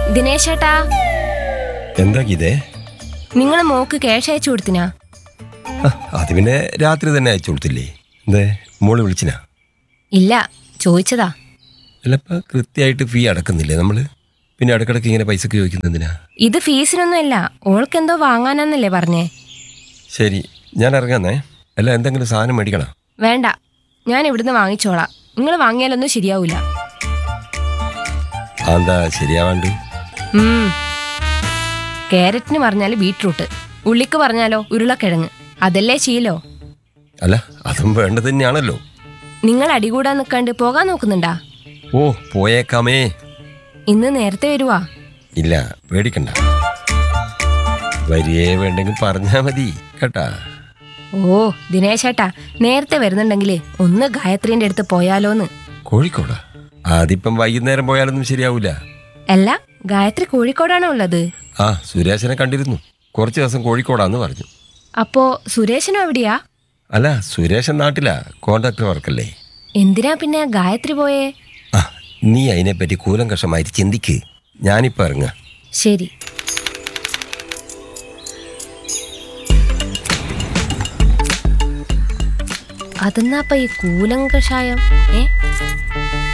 ദിനേശേട്ടാ എന്താ ഗീതേ നിങ്ങൾ mock cash അയച്ചു കൊടുത്തിനാ ആ, അത് പിന്നെ രാത്രി തന്നെ അയച്ചു കൊടുത്തില്ലേ എന്തേ മോള് വിളിച്ചിനാ ഇല്ല ചോദിച്ചതാ അല്ലപ്പ കൃത്യമായിട്ട് ഫീ അടക്കുന്നില്ലേ നമ്മള് പിന്നെ ഇടക്കിടക്ക് ഇങ്ങനെ പൈസക്ക് ചോദിക്കുന്നത് എന്തിനാ ഇത് ഫീസിനൊന്നുമല്ല ഓൾക്കെന്തോ വാങ്ങാനാന്നല്ലേ പറഞ്ഞേ ശരി ഞാൻ ഇറങ്ങാന്നേ അല്ല എന്തെങ്കിലും സാധനം മേടിക്കണം വേണ്ട ഞാൻ ഇവിടുന്ന് വാങ്ങിച്ചോളാം നിങ്ങൾ വാങ്ങിയാലൊന്നും ശരിയാവൂല ആ, എന്താ ശരിയാവാണ്ട് ഉം. കാരറ്റിന് പറഞ്ഞാല് ബീട്രൂട്ട് ഉള്ളിക്ക് പറഞ്ഞാലോ ഉരുളക്കിഴങ്ങ് അതല്ലേ ശീലോ അല്ല അതും വേണ്ടത് തന്നെയാണല്ലോ നിങ്ങൾ അടികൂടാൻ നിൽക്കാണ്ട് പോകാൻ നോക്കുന്നുണ്ടാ ഓ പോയേക്കാമേ ഇന്ന് നേരത്തെ വരുവാ ഇല്ല പേടിക്കണ്ട വരിയേ വേണ്ടെങ്കിൽ പറഞ്ഞാ മതി കേട്ടാ ഓ ദിനേശേട്ടാ നേരത്തെ വരുന്നുണ്ടെങ്കിലേ ഒന്ന് ഗായത്രീന്റെ അടുത്ത് പോയാലോന്ന് കോഴിക്കോടാ അതിപ്പം വൈകുന്നേരം പോയാലൊന്നും ശരിയാവൂല അല്ല ഗായത്രി കോഴിക്കോടാണോ ഉള്ളത് ആ സുരേശനെ കണ്ടിരുന്നു കുറച്ച് ദിവസം കോഴിക്കോടാന്ന് പറഞ്ഞു അപ്പോ സുരേഷനും എവിടെയാ അല്ല സുരേഷൻ നാട്ടിലാ കോൺട്രാക്ടർ വർക്കല്ലേ എന്തിനാ പിന്നെ ഗായത്രി പോയേ ആ നീ അതിനെപ്പറ്റി കൂലങ്കഷമായിട്ട് ചിന്തിക്ക് ഞാനിപ്പോൾ ഇറങ്ങാം ശരി അതെന്നാപ്പ ഈ കൂലങ്കഷായം ഏ